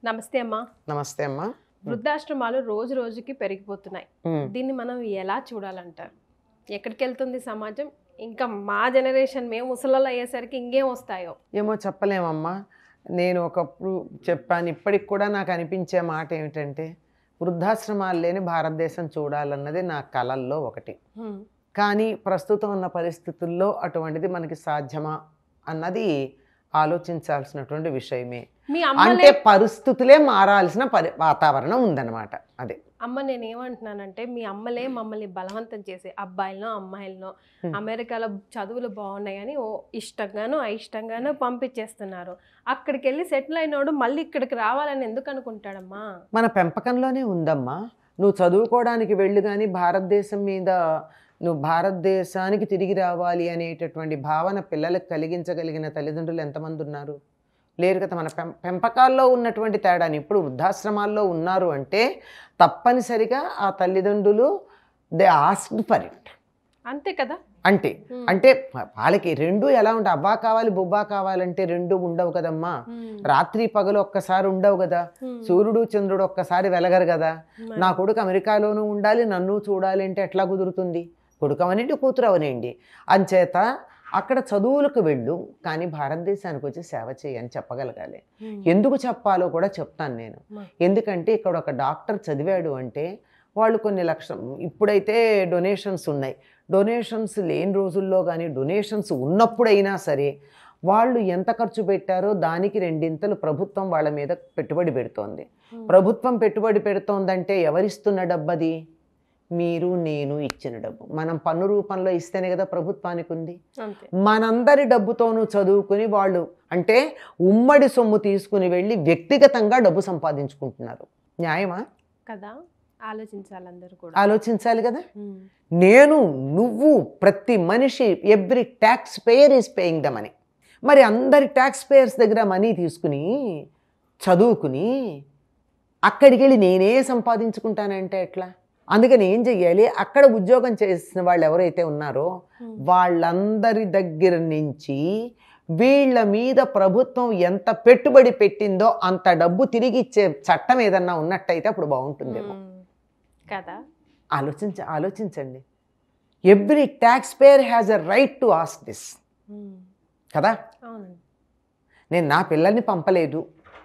నమస్తే అమ్మా నమస్తే అమ్మా వృద్ధాశ్రమాలు రోజు రోజుకి పెరిగిపోతున్నాయి ఉమ్. దీన్ని మనం ఎలా చూడాలంటారు ఎక్కడికి వెళ్తుంది సమాజం ఇంకా మా జనరేషన్ మేము ముసలలో అయ్యేసరికి ఇంకేం వస్తాయో ఏమో చెప్పలేమమ్మా నేను ఒకప్పుడు చెప్పాను ఇప్పటికి కూడా నాకు అనిపించే మాట ఏమిటంటే వృద్ధాశ్రమాలు లేని భారతదేశం చూడాలన్నది నా కలల్లో ఒకటి హ్మ్. కానీ ప్రస్తుతం ఉన్న పరిస్థితుల్లో అటువంటిది మనకి సాధ్యమా అన్నది ఆలోచించాల్సినటువంటి విషయమే మీ అంటే అమ్మలే పరిస్థితులే మారాల్సిన పరి వాతావరణం ఉందన్నమాట అదే అమ్మ నేను ఏమంటున్నానంటే మీ అమ్మలే మమ్మల్ని బలవంతం చేసి అబ్బాయిలను అమ్మాయిలను Hmm. అమెరికాలో చదువులు బాగున్నాయని ఓ ఇష్టంగాను అయిష్టంగాను పంపించేస్తున్నారు అక్కడికి వెళ్ళి సెటిల్ అయినోడు మళ్ళీ ఇక్కడికి రావాలని ఎందుకు అనుకుంటాడమ్మా మన పెంపకంలోనే ఉందమ్మా నువ్వు చదువుకోవడానికి వెళ్ళు కానీ భారతదేశం మీద నువ్వు భారతదేశానికి తిరిగి రావాలి అనేటటువంటి భావన పిల్లలకు కలిగించగలిగిన తల్లిదండ్రులు ఎంతమంది ఉన్నారు లేరు కదా మన పెం పెంపకాల్లో ఉన్నటువంటి తేడాని ఇప్పుడు వృద్ధాశ్రమాల్లో ఉన్నారు అంటే తప్పనిసరిగా ఆ తల్లిదండ్రులు దే ఆస్క్డ్ ఫర్ ఇట్ అంతే కదా అంటే Hmm. అంటే వాళ్ళకి రెండు ఎలా ఉంటాయి అవ్వా కావాలి బొబ్బా కావాలంటే రెండు ఉండవు కదమ్మా Hmm. రాత్రి పగలు ఒక్కసారి ఉండవు కదా Hmm. సూర్యుడు చంద్రుడు ఒక్కసారి వెలగరు కదా మరి. నా కొడుకు అమెరికాలోనూ ఉండాలి నన్ను చూడాలి అంటే ఎట్లా కుదురుతుంది కొడుకు అవనండి కూతురు అవనండి అంచేత అక్కడ చదువులకు వెళ్ళు కానీ భారతదేశానికి వచ్చి సేవ చేయని చెప్పగలగాలి Hmm. ఎందుకు చెప్పాలో కూడా చెప్తాను నేను మా. ఎందుకంటే ఇక్కడ ఒక డాక్టర్ చదివాడు అంటే వాళ్ళు కొన్ని లక్ష ఇప్పుడైతే డొనేషన్స్ ఉన్నాయి డొనేషన్స్ లేని రోజుల్లో కానీ డొనేషన్స్ ఉన్నప్పుడైనా సరే వాళ్ళు ఎంత ఖర్చు పెట్టారో దానికి రెండింతలు ప్రభుత్వం వాళ్ళ మీద పెట్టుబడి పెడుతోంది Hmm. ప్రభుత్వం పెట్టుబడి పెడుతోందంటే ఎవరిస్తున్న డబ్బది మీరు నేను ఇచ్చిన డబ్బు మనం పన్ను రూపంలో ఇస్తేనే కదా ప్రభుత్వానికి ఉంది అంతే మనందరి డబ్బుతోనూ చదువుకుని వాళ్ళు అంటే ఉమ్మడి సొమ్ము తీసుకుని వెళ్ళి వ్యక్తిగతంగా డబ్బు సంపాదించుకుంటున్నారు న్యాయమా కదా ఆలోచించాలి అందరూ కూడా ఆలోచించాలి కదా Hmm. నేను నువ్వు ప్రతి మనిషి every taxpayer is paying the money మరి అందరి ట్యాక్స్ పేయర్స్ దగ్గర మనీ తీసుకుని చదువుకుని అక్కడికి వెళ్ళి నేనే సంపాదించుకుంటానంటే ఎట్లా అందుకని ఏం చెయ్యాలి అక్కడ ఉద్యోగం చేసిన వాళ్ళు ఎవరైతే ఉన్నారో Hmm. వాళ్ళందరి దగ్గర నుంచి వీళ్ళ మీద ప్రభుత్వం ఎంత పెట్టుబడి పెట్టిందో అంత డబ్బు తిరిగి ఇచ్చే చట్టం ఏదన్నా ఉన్నట్టయితే అప్పుడు బాగుంటుందేమో Hmm. కదా ఆలోచించ ఆలోచించండి every taxpayer has a right to ask this Hmm. కదా అవునండి నేను నా పిల్లల్ని పంపలేదు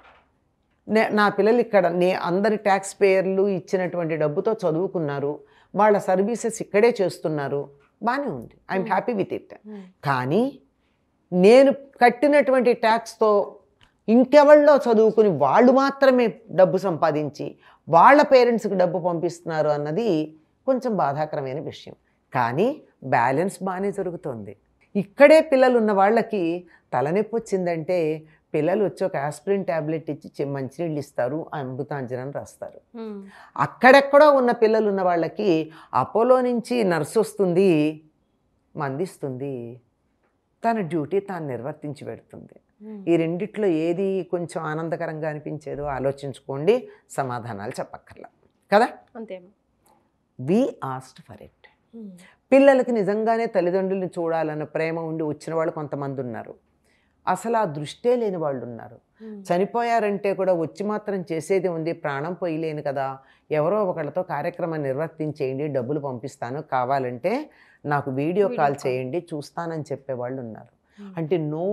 నే- నా పిల్లలు ఇక్కడ నే అందరి ట్యాక్స్ పేయర్లు ఇచ్చినటువంటి డబ్బుతో చదువుకున్నారు వాళ్ళ సర్వీసెస్ ఇక్కడే చేస్తున్నారు బాగానే ఉంది I'm happy with it Hmm. కానీ నేను కట్టినటువంటి ట్యాక్స్తో ఇంకెవళ్ళో చదువుకుని వాళ్ళు మాత్రమే డబ్బు సంపాదించి వాళ్ళ పేరెంట్స్కి డబ్బు పంపిస్తున్నారు అన్నది కొంచెం బాధాకరమైన విషయం కానీ బ్యాలెన్స్ బాగానే జరుగుతోంది ఇక్కడే పిల్లలు ఉన్న వాళ్ళకి తలనొప్పి వచ్చిందంటే పిల్లలు వచ్చి ఒక ఆస్పిరిన్ ట్యాబ్లెట్ ఇచ్చి చి- మంచినీళ్ళు ఇస్తారు అమృతాంజనం రాస్తారు Hmm. అక్కడెక్కడో ఉన్న పిల్లలు ఉన్న వాళ్ళకి అపోలో నుంచి నర్సు వస్తుంది మందిస్తుంది తన డ్యూటీ తాను నిర్వర్తించి పెడుతుంది Hmm. ఈ రెండిట్లో ఏది కొంచెం ఆనందకరంగా అనిపించేదో ఆలోచించుకోండి సమాధానాలు చెప్పక్కర్లా కదా అంతే we asked for it Hmm. పిల్లలకి నిజంగానే తల్లిదండ్రుల్ని చూడాలన్న ప్రేమ ఉండి వచ్చిన వాళ్ళు కొంతమంది ఉన్నారు అసలు ఆ దృష్టే లేని వాళ్ళు ఉన్నారు Hmm. చనిపోయారంటే కూడా వచ్చి మాత్రం చేసేది ఉంది ప్రాణం పోయలేను కదా ఎవరో ఒకళ్ళతో కార్యక్రమం నిర్వర్తించేయండి డబ్బులు పంపిస్తాను కావాలంటే నాకు వీడియో వీడియో కాల్ కాల్. చేయండి చూస్తానని చెప్పేవాళ్ళు ఉన్నారు Hmm. అంటే నో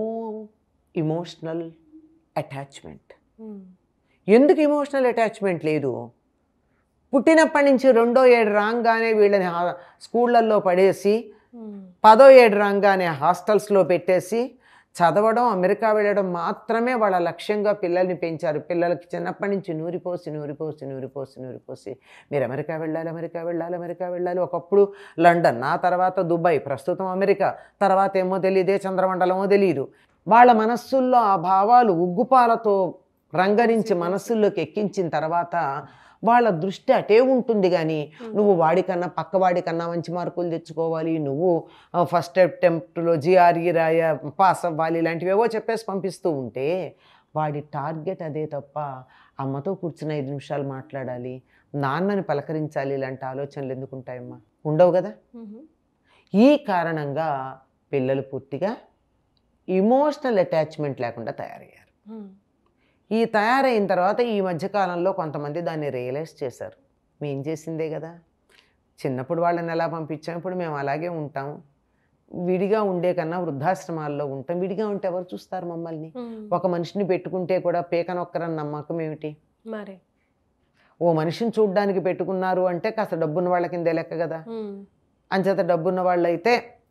ఇమోషనల్ అటాచ్మెంట్ Hmm. ఎందుకు ఇమోషనల్ అటాచ్మెంట్ లేదు పుట్టినప్పటి నుంచి రెండో ఏడు రాగానే వీళ్ళని హా- స్కూళ్ళల్లో పడేసి Hmm. పదో ఏడు రాగానే హాస్టల్స్లో పెట్టేసి చదవడం అమెరికా వెళ్ళడం మాత్రమే వాళ్ళ లక్ష్యంగా పిల్లల్ని పెంచారు పిల్లలకి చిన్నప్పటి నుంచి నూరిపోసి నూరిపోసి నూరిపోసి నూరిపోసి మీరు అమెరికా వెళ్ళాలి అమెరికా వెళ్ళాలి అమెరికా వెళ్ళాలి ఒకప్పుడు లండన్ ఆ తర్వాత దుబాయ్ ప్రస్తుతం అమెరికా తర్వాత ఏమో తెలియదే చంద్రమండలమో తెలియదు వాళ్ళ మనస్సుల్లో ఆ భావాలు ఉగ్గుపాలతో రంగరించి మనస్సుల్లోకి ఎక్కించిన తర్వాత వాళ్ళ దృష్టి అటే ఉంటుంది కానీ నువ్వు వాడికన్నా పక్కవాడికన్నా మంచి మార్కులు తెచ్చుకోవాలి నువ్వు ఫస్ట్ అటెంప్ట్లో జిఆర్ఈ రాయ పాస్ అవ్వాలి ఇలాంటివి ఏవో చెప్పేసి పంపిస్తూ ఉంటే వాడి టార్గెట్ అదే తప్ప అమ్మతో కూర్చుని ఐదు నిమిషాలు మాట్లాడాలి నాన్నని పలకరించాలి ఇలాంటి ఆలోచనలు ఎందుకు ఉంటాయమ్మా ఉండవు కదా Mhm. ఈ కారణంగా పిల్లలు పూర్తిగా ఇమోషనల్ అటాచ్మెంట్ లేకుండా తయారయ్యారు Hmm. ఈ తయారైన తర్వాత ఈ మధ్యకాలంలో కొంతమంది దాన్ని రియలైజ్ చేశారు మేం చేసిందే కదా చిన్నప్పుడు వాళ్ళని ఎలా పంపించాం ఇప్పుడు మేము అలాగే ఉంటాం విడిగా ఉండే కన్నా వృద్ధాశ్రమాల్లో ఉంటాం విడిగా ఉంటే ఎవరు చూస్తారు మమ్మల్ని ఉమ్. ఒక మనిషిని పెట్టుకుంటే కూడా పేకనొక్కరని నమ్మకం ఏమిటి మరి ఓ మనిషిని చూడ్డానికి పెట్టుకున్నారు అంటే కాస్త డబ్బున్న వాళ్ళ కిందే లెక్క కదా ఉమ్. అంచేత డబ్బున్న వాళ్ళు అయితే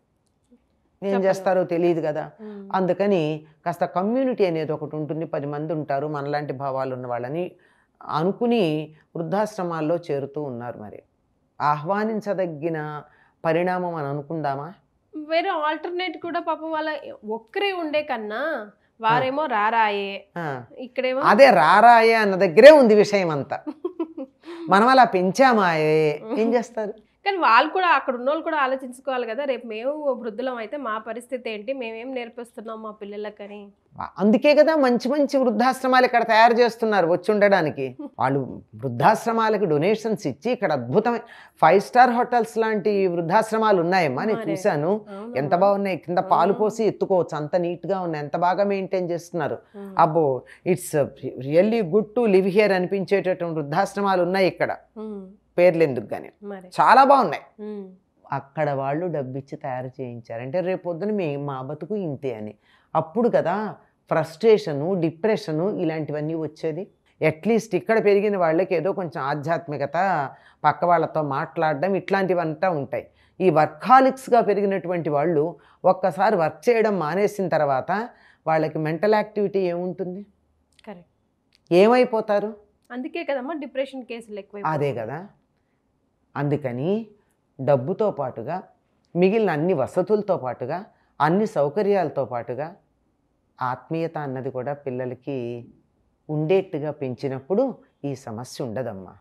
ఏం చెప్పరు. చేస్తారో తెలియదు కదా ఉమ్. అందుకని కాస్త కమ్యూనిటీ అనేది ఒకటి ఉంటుంది పది మంది ఉంటారు మనలాంటి భావాలు ఉన్న వాళ్ళని అనుకుని వృద్ధాశ్రమాల్లో చేరుతూ ఉన్నారు మరి ఆహ్వానించదగిన పరిణామం అని అనుకుందామా వేరే ఆల్టర్నేట్ కూడా పాపం వాళ్ళ ఒక్కరే ఉండే కన్నా వారేమో రారాయే ఆ, ఇక్కడేమో అదే రారాయే అన్న దగ్గరే ఉంది విషయం అంతా మనం అలా పెంచామాయే ఏం చేస్తారు కానీ వాళ్ళు కూడా అక్కడ ఉన్న వాళ్ళు కూడా ఆలోచించుకోవాలి కదా రేపు మేము వృద్ధులం అయితే మా పరిస్థితి ఏంటి మేమేం నేర్పిస్తున్నాం మా పిల్లలకని అందుకే కదా మంచి మంచి వృద్ధాశ్రమాలు ఇక్కడ తయారు చేస్తున్నారు వచ్చి ఉండడానికి వాళ్ళు వృద్ధాశ్రమాలకు డొనేషన్స్ ఇచ్చి ఇక్కడ అద్భుతమైన ఫైవ్ స్టార్ హోటల్స్ లాంటి వృద్ధాశ్రమాలు ఉన్నాయమ్మా నేను మరే. చూశాను అవును. ఎంత బాగున్నాయి కింద పాలు పోసి ఎత్తుకోవచ్చు అంత నీట్గా ఉన్నాయి ఎంత బాగా మెయింటైన్ చేస్తున్నారు ఉమ్. అబ్బో it's really good to live here అనిపించేటటువంటి వృద్ధాశ్రమాలు ఉన్నాయి ఇక్కడ ఉమ్. పేర్లు ఎందుకు కానీ మరి చాలా బాగున్నాయి ఉమ్. అక్కడ వాళ్ళు డబ్బిచ్చి తయారు చేయించారు అంటే రేపు పొద్దున మీ మా బతుకు ఇంతే అని అప్పుడు కదా ఫ్రస్ట్రేషను డిప్రెషను ఇలాంటివన్నీ వచ్చేది అట్లీస్ట్ ఇక్కడ పెరిగిన వాళ్ళకి ఏదో కొంచెం ఆధ్యాత్మికత పక్క వాళ్ళతో మాట్లాడడం ఇట్లాంటివంతా ఉంటాయి ఈ వర్కాలిక్స్గా పెరిగినటువంటి వాళ్ళు ఒక్కసారి వర్క్ చేయడం మానేసిన తర్వాత వాళ్ళకి మెంటల్ యాక్టివిటీ ఏముంటుంది కరెక్ట్ ఏమైపోతారు అందుకే కదమ్మా డిప్రెషన్ కేసులు ఎక్కువ అదే కదా అందుకని డబ్బుతో పాటుగా మిగిలిన అన్ని వసతులతో పాటుగా అన్ని సౌకర్యాలతో పాటుగా ఆత్మీయత అన్నది కూడా పిల్లలకి ఉండేట్టుగా పెంచినప్పుడు ఈ సమస్య ఉండదమ్మా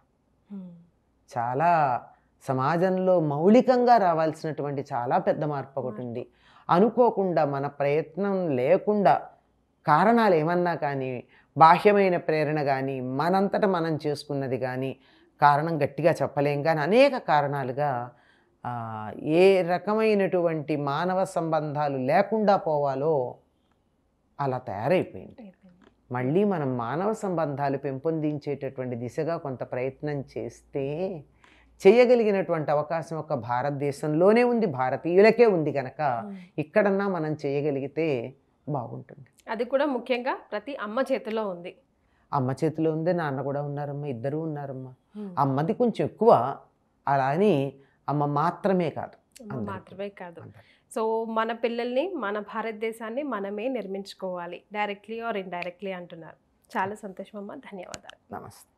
చాలా సమాజంలో మౌలికంగా రావాల్సినటువంటి చాలా పెద్ద మార్పు ఒకటి ఉంది అనుకోకుండా మన ప్రయత్నం లేకుండా కారణాలు ఏమన్నా కానీ బాహ్యమైన ప్రేరణ కానీ మనంతట మనం చేసుకున్నది కానీ కారణం గట్టిగా చెప్పలేం కానీ అనేక కారణాలుగా ఆ, ఏ రకమైనటువంటి మానవ సంబంధాలు లేకుండా పోవాలో అలా తయారైపోయింది మళ్ళీ మనం మానవ సంబంధాలు పెంపొందించేటటువంటి దిశగా కొంత ప్రయత్నం చేస్తే చేయగలిగినటువంటి అవకాశం ఒక భారతదేశంలోనే ఉంది భారతీయులకే ఉంది కనుక ఇక్కడన్నా మనం చేయగలిగితే బాగుంటుంది అది కూడా ముఖ్యంగా ప్రతి అమ్మ చేతిలో ఉంది అమ్మ చేతిలో ఉంది నాన్న కూడా ఉన్నారమ్మా ఇద్దరూ ఉన్నారమ్మా అమ్మది కొంచెం ఎక్కువ అలా అని అమ్మ మాత్రమే కాదు అమ్మ అందరికీ. మాత్రమే కాదు అందరికీ. సో మన పిల్లల్ని మన భారతదేశాన్ని మనమే నిర్మించుకోవాలి డైరెక్ట్లీ ఆర్ ఇండైరెక్ట్లీ అంటున్నారు చాలా సంతోషం అమ్మ ధన్యవాదాలు నమస్తే